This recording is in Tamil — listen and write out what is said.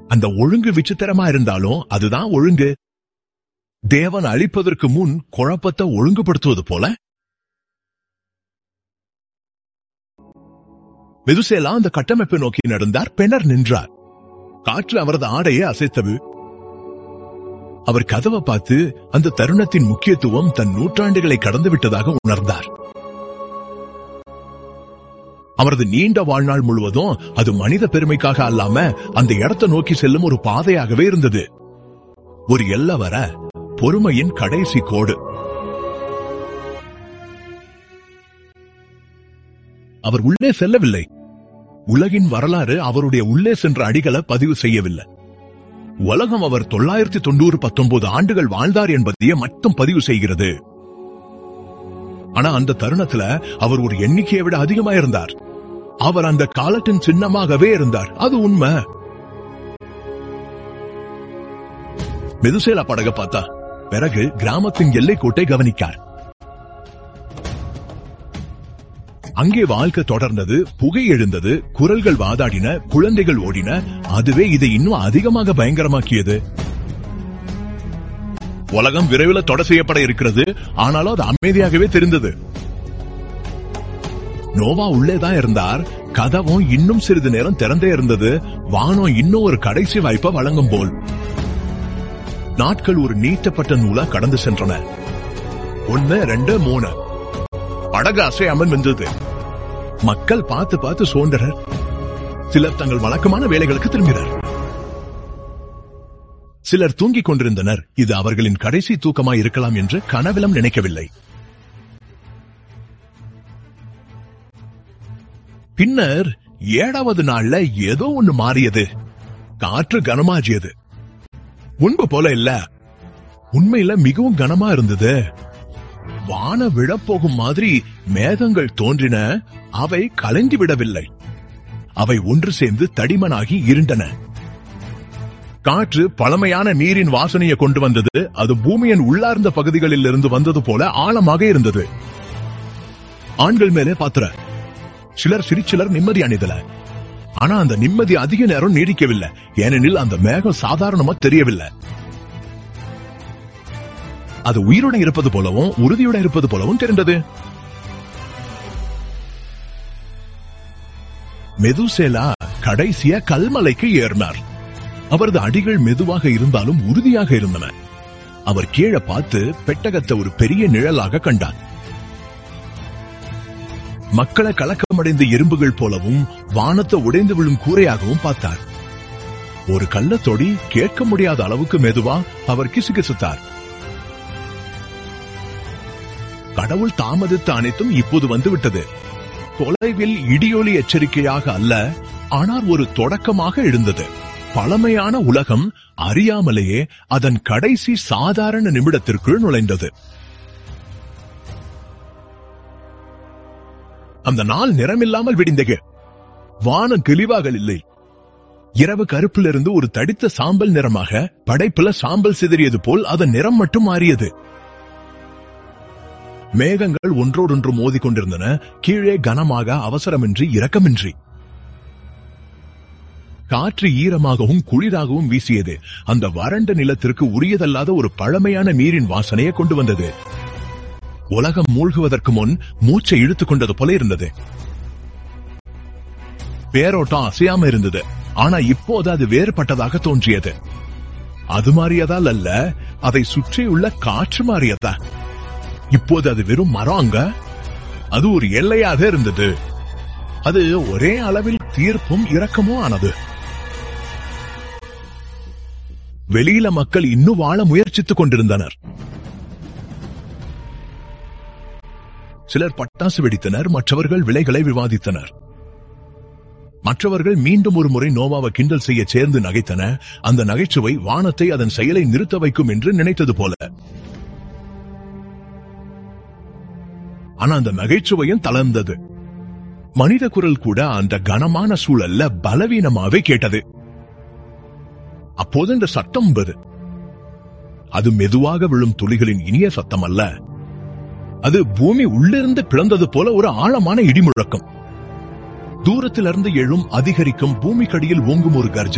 அந்த ஒழுங்கு விசித்திரமா இருந்தாலும் அதுதான் ஒழுங்கு தேவன் அழிப்பதற்கு முன் குழப்பத்தை ஒழுங்குபடுத்துவது போல மெதுசேலா அந்த கட்டமைப்பை நோக்கி நடந்தார் பெணர் நின்றார் காற்று அவரது ஆடையை அசைத்தது அவர் கதவை பார்த்து அந்த தருணத்தின் முக்கியத்துவம் தன் நூற்றாண்டுகளை கடந்து விட்டதாக உணர்ந்தார் அவரது நீண்ட வாழ்நாள் முழுவதும் அது மனித பெருமைக்காக அல்லாம அந்த இடத்தை நோக்கி செல்லும் ஒரு பாதையாகவே இருந்தது ஒரு எல்லை வர பொறுமையின் கடைசி கோடு அவர் உள்ளே செல்லவில்லை உலகின் வரலாறு அவருடைய உள்ளே சென்ற அடிகளை பதிவு செய்யவில்லை உலகம் அவர் தொள்ளாயிரத்தி தொண்ணூறு பத்தொன்பது ஆண்டுகள் வாழ்ந்தார் என்பதையே மட்டும் பதிவு செய்கிறது ஆனா அந்த தருணத்துல அவர் ஒரு எண்ணிக்கையை விட அதிகமா இருந்தார் அவர் அந்த காலத்தின் சின்னமாகவே இருந்தார் அது உண்மை மெதுசேலா படக பார்த்தா பிறகு கிராமத்தின் எல்லைக்கோட்டை கவனிக்கார் அங்கே வாழ்க்கை தொடர்ந்தது புகை எழுந்தது குரல்கள் வாதாடின குழந்தைகள் ஓடின அதுவே இதை இன்னும் அதிகமாக பயங்கரமாக்கியது உலகம் விரைவில் தொட செய்யப்பட இருக்கிறது ஆனாலும் அது அமைதியாகவே தெரிந்தது நோவா உள்ளேதான் இருந்தார் கதவும் இன்னும் சிறிது நேரம் திறந்தே இருந்தது வானம் இன்னும் ஒரு கடைசி வாய்ப்பை வழங்கும் போல் நாட்கள் ஒரு நீட்டப்பட்ட நூலா கடந்து சென்றன ஒன்னு ரெண்டு மூணு படகு அசையாமல் நின்றது மக்கள் பார்த்து பார்த்து சோண்டனர் சிலர் தங்கள் வழக்கமான வேலைகளுக்கு திரும்பினர் சிலர் தூங்கிக் கொண்டிருந்தனர் இது அவர்களின் கடைசி தூக்கமாய் இருக்கலாம் என்று கனவிலும் நினைக்கவில்லை பின்னர் ஏழாவது நாள்ல ஏதோ ஒண்ணு மாறியது காற்று கனமாஜியது முன்பு போல இல்ல உண்மையில மிகவும் கனமா இருந்தது வான விழப்போகும் மாதிரி மேகங்கள் தோன்றின அவை கலங்கி விடவில்லை அவை ஒன்று சேர்ந்து தடிமனாகி இருண்டன காற்று பழமையான நீரின் வாசனையை கொண்டு வந்தது அது பூமியின் உள்ளார்ந்த பகுதிகளில் இருந்து வந்தது போல ஆழமாக இருந்தது ஆண்கள் மேலே பாத்திர சிலர் சிரிச்சிலர் நிம்மதி அணிதல ஆனா அந்த நிம்மதி அதிக நேரம் நீடிக்கவில்லை ஏனெனில் அந்த மேகம் சாதாரணமா தெரியவில்லை அது உயிருடன் இருப்பது போலவும் உறுதியுடன் இருப்பது போலவும் தெரிந்தது மெதுசேலா கடைசிய கல்மலைக்கு ஏறினார் அவரது அடிகள் மெதுவாக இருந்தாலும் உறுதியாக இருந்தன அவர் கீழே பார்த்து பெட்டகத்தை ஒரு பெரிய நிழலாக கண்டார் மக்களை கலக்கமடைந்த எறும்புகள் போலவும் வானத்தை உடைந்து விழும் கூரையாகவும் பார்த்தார் ஒரு கள்ளத்தொடி கேட்க முடியாத அளவுக்கு மெதுவா அவர் கிசுகிசுத்தார் கடவுள் தாமதித்த அனைத்தும் இப்போது வந்துவிட்டது தொலைவில் இடியொலி எச்சரிக்கையாக அல்ல ஆனால் ஒரு தொடக்கமாக எழுந்தது பழமையான உலகம் அறியாமலேயே அதன் கடைசி சாதாரண நிமிடத்திற்குள் நுழைந்தது அந்த நாள் நிறமில்லாமல் விடிந்தது வானம் தெளிவாக இல்லை இரவு கருப்பிலிருந்து ஒரு தடித்த சாம்பல் நிறமாக படைப்புல சாம்பல் சிதறியது போல் அதன் நிறம் மட்டும் மாறியது மேகங்கள் ஒன்றோடொன்று மோதிக் கொண்டிருந்தன கீழே கனமாக அவசரமின்றி இரக்கமின்றி காற்று ஈரமாகவும் குளிராகவும் வீசியது அந்த வறண்ட நிலத்திற்கு உரியதல்லாத ஒரு பழமையான நீரின் வாசனையை கொண்டு வந்தது உலகம் மூழ்குவதற்கு முன் மூச்சை இழுத்துக் கொண்டது போல இருந்தது பேரோட்டம் அசையாம இருந்தது ஆனா இப்போது அது வேறுபட்டதாக தோன்றியது அது மாறியதால் அல்ல அதை சுற்றியுள்ள காற்று மாறியதா இப்போது அது வெறும் மரம் அங்க அது ஒரு எல்லையாக இருந்தது அது ஒரே அளவில் தீர்ப்பும் இரக்கமும் ஆனது வெளியில மக்கள் இன்னும் வாழ முயற்சித்துக் கொண்டிருந்தனர் சிலர் பட்டாசு வெடித்தனர் மற்றவர்கள் விலைகளை விவாதித்தனர் மற்றவர்கள் மீண்டும் ஒரு முறை நோவாவை கிண்டல் செய்ய சேர்ந்து நகைத்தன அந்த நகைச்சுவை வானத்தை அதன் செயலை நிறுத்த வைக்கும் என்று நினைத்தது போல ஆனா அந்த நகைச்சுவையும் தளர்ந்தது மனித குரல் கூட அந்த கனமான சூழல்ல பலவீனமாவே கேட்டது அப்போது இந்த சத்தம் என்பது அது மெதுவாக விழும் துளிகளின் இனிய சத்தம் அல்ல அது பூமி உள்ளிருந்து பிளந்தது போல ஒரு ஆழமான இடிமுழக்கம் தூரத்திலிருந்து எழும் அதிகரிக்கும் பூமிக்கடியில் ஓங்கும் ஒரு கர்ஜனை